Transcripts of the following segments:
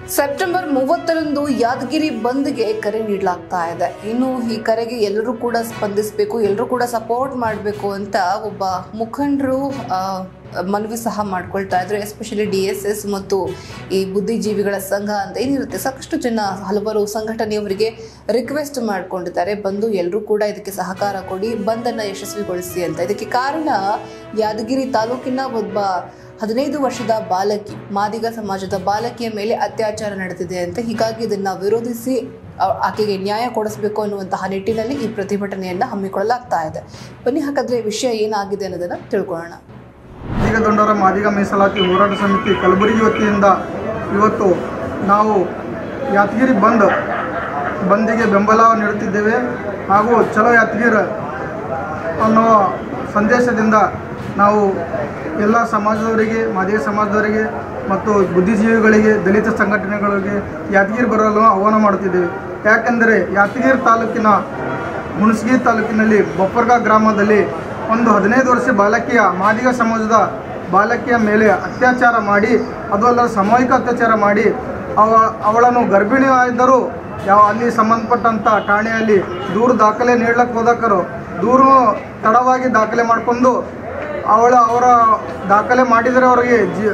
September ಮೂವತ್ತರಂದು ಯಾದಗಿರಿ ಬಂದ್ಗೆ ಕರೆ ನೀಡಲಾಗ್ತಾ ಇದೆ ಇನ್ನು ಈ ಕರೆಗೆ ಎಲ್ಲರೂ ಕೂಡ ಸ್ಪಂದಿಸಬೇಕು ಎಲ್ಲರೂ ಕೂಡ ಸಪೋರ್ಟ್ ಮಾಡಬೇಕು ಅಂತ ಒಬ್ಬ ಮುಖಂಡರು ಆ, ಮನವಿ ಸಹ ಮಾಡ್ಕೊಳ್ತಾ ಇದ್ರು ಎಸ್ಪೆಷಲಿ ಡಿ ಎಸ್ ಎಸ್ ಮತ್ತು ಈ ಬುದ್ಧಿಜೀವಿಗಳ ಸಂಘ ಅಂತ ಏನಿರುತ್ತೆ ಸಾಕಷ್ಟು ಜನ ಹಲವಾರು ಸಂಘಟನೆಯವರಿಗೆ ರಿಕ್ವೆಸ್ಟ್ ಮಾಡ್ಕೊಂಡಿದ್ದಾರೆ ಬಂದು ಎಲ್ಲರೂ ಕೂಡ ಇದಕ್ಕೆ ಸಹಕಾರ ಕೊಡಿ ಬಂದನ್ನು ಯಶಸ್ವಿಗೊಳಿಸಿ ಅಂತ ಇದಕ್ಕೆ ಕಾರಣ ಯಾದಗಿರಿ ತಾಲೂಕಿನ ಒಬ್ಬ ಹದಿನೈದು ವರ್ಷದ ಬಾಲಕಿ ಮಾದಿಗ ಸಮಾಜದ ಬಾಲಕಿಯ ಮೇಲೆ ಅತ್ಯಾಚಾರ ನಡೆದಿದೆ ಅಂತ ಹೀಗಾಗಿ ಇದನ್ನ ವಿರೋಧಿಸಿ ಆ- ಆಕೆಗೆ ನ್ಯಾಯ ಕೊಡಿಸಬೇಕು ಅನ್ನುವಂತಹ ನಿಟ್ಟಿನಲ್ಲಿ ಈ ಪ್ರತಿಭಟನೆಯನ್ನ ಹಮ್ಮಿಕೊಳ್ಳಲಾಗ್ತಾ ಇದೆ ಬನ್ನಿ ಹಾಗಾದ್ರೆ ವಿಷಯ ಏನಾಗಿದೆ ಅನ್ನೋದನ್ನ ತಿಳ್ಕೊಳ್ಳೋಣ ಮಾದಿಗ ದೊಂಡರ ಮಾದಿಗ ಮೀಸಲಾತಿ ಹೋರಾಟ ಸಮಿತಿ ಕಲಬುರಗಿ ವತಿಯಿಂದ ಇವತ್ತು ನಾವು ಯಾದಗಿರಿ ಬಂದ್ ಬಂದಿಗೆ ಬೆಂಬಲ ನೀಡುತ್ತಿದ್ದೇವೆ ಹಾಗೂ ಚಲೋ ಯಾದಗಿರ್ ಅನ್ನುವ ಸಂದೇಶದಿಂದ ನಾವು ಎಲ್ಲ ಸಮಾಜದವರಿಗೆ ಮಾದಿಗ ಸಮಾಜದವರಿಗೆ ಮತ್ತು ಬುದ್ಧಿಜೀವಿಗಳಿಗೆ ದಲಿತ ಸಂಘಟನೆಗಳಿಗೆ ಯಾದಗಿರಿ ಬರಲು ಆಹ್ವಾನ ಮಾಡುತ್ತಿದ್ದೇವೆ ಯಾಕೆಂದರೆ ಯಾದಗಿರಿ ತಾಲೂಕಿನ ಹುಣಸಗಿ ತಾಲೂಕಿನಲ್ಲಿ ಬೊಪ್ಪರ್ಗ ಗ್ರಾಮದಲ್ಲಿ ಒಂದು ಹದಿನೈದು ವರ್ಷ ಬಾಲಕಿಯ ಮಾದಿಗ ಸಮಾಜದ ಬಾಲಕಿಯ ಮೇಲೆ ಅತ್ಯಾಚಾರ ಮಾಡಿ ಅದು ಅಲ್ಲದೆ ಸಾಮೂಹಿಕ ಅತ್ಯಾಚಾರ ಮಾಡಿ ಅವ ಅವಳನ್ನು ಗರ್ಭಿಣಿ ಆಗಿದ್ದರೂ ಯಾವ ಅಲ್ಲಿ ಸಂಬಂಧಪಟ್ಟಂಥ ಠಾಣೆಯಲ್ಲಿ ದೂರು ದಾಖಲೆ ನೀಡ್ಲಕ್ಕೆ ಹೋದಕರು ದೂರು ತಡವಾಗಿ ದಾಖಲೆ ಮಾಡಿಕೊಂಡು ಅವಳ ಅವರ ದಾಖಲೆ ಮಾಡಿದರೆ ಅವರಿಗೆ ಜಿ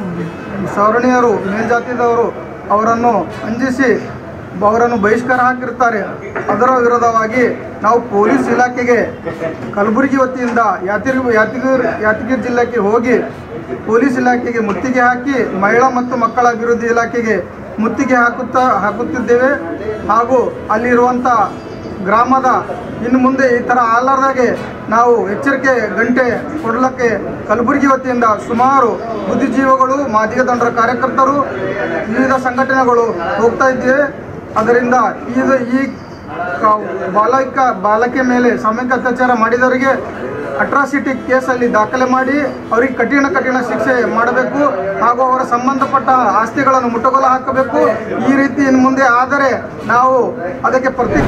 ಸವರ್ಣೀಯರು ಮೇಲ್ಜಾತಿದವರು ಅವರನ್ನು ಅಂಜಿಸಿ ಅವರನ್ನು ಬಹಿಷ್ಕಾರ ಹಾಕಿರ್ತಾರೆ ಅದರ ವಿರೋಧವಾಗಿ ನಾವು ಪೊಲೀಸ್ ಇಲಾಖೆಗೆ ಕಲಬುರಗಿ ವತಿಯಿಂದ ಯಾತಿರಿ ಯಾದಗಿರಿ ಯಾದಗಿರಿ ಜಿಲ್ಲೆಗೆ ಹೋಗಿ ಪೊಲೀಸ್ ಇಲಾಖೆಗೆ ಮುತ್ತಿಗೆ ಹಾಕಿ ಮಹಿಳಾ ಮತ್ತು ಮಕ್ಕಳ ಅಭಿವೃದ್ಧಿ ಇಲಾಖೆಗೆ ಮುತ್ತಿಗೆ ಹಾಕುತ್ತಾ ಹಾಕುತ್ತಿದ್ದೇವೆ ಹಾಗೂ ಅಲ್ಲಿರುವಂಥ ಗ್ರಾಮದ ಇನ್ನು ಮುಂದೆ ಈ ಥರ ಆಲಾರ್ದಾಗೆ ನಾವು ಎಚ್ಚರಿಕೆ ಗಂಟೆ ಕೊಡಲಿಕ್ಕೆ ಕಲಬುರಗಿ ವತಿಯಿಂದ ಸುಮಾರು ಬುದ್ಧಿಜೀವಿಗಳು ಮಾದಿಗ ದಂಡರ ಕಾರ್ಯಕರ್ತರು ವಿವಿಧ ಸಂಘಟನೆಗಳು ಹೋಗ್ತಾ ಇದ್ದೇವೆ ಅದರಿಂದ ಇದು ಈ ಕ- ಬಾಲಕ ಬಾಲಕಿಯ ಮೇಲೆ ಸಾಮೂಹಿಕ ಅತ್ಯಾಚಾರ ಮಾಡಿದವರಿಗೆ ಅಟ್ರಾಸಿಟಿ ಕೇಸಲ್ಲಿ ದಾಖಲೆ ಮಾಡಿ ಅವರಿಗೆ ಕಠಿಣ ಕಠಿಣ ಶಿಕ್ಷೆ ಮಾಡಬೇಕು ಹಾಗೂ ಅವರ ಸಂಬಂಧಪಟ್ಟ ಆಸ್ತಿಗಳನ್ನು ಮುಟ್ಟುಗೋಲು ಹಾಕಬೇಕು ಈ ರೀತಿ ಇನ್ನು ಮುಂದೆ ಆದರೆ ನಾವು ಅದಕ್ಕೆ ಪ್ರತಿ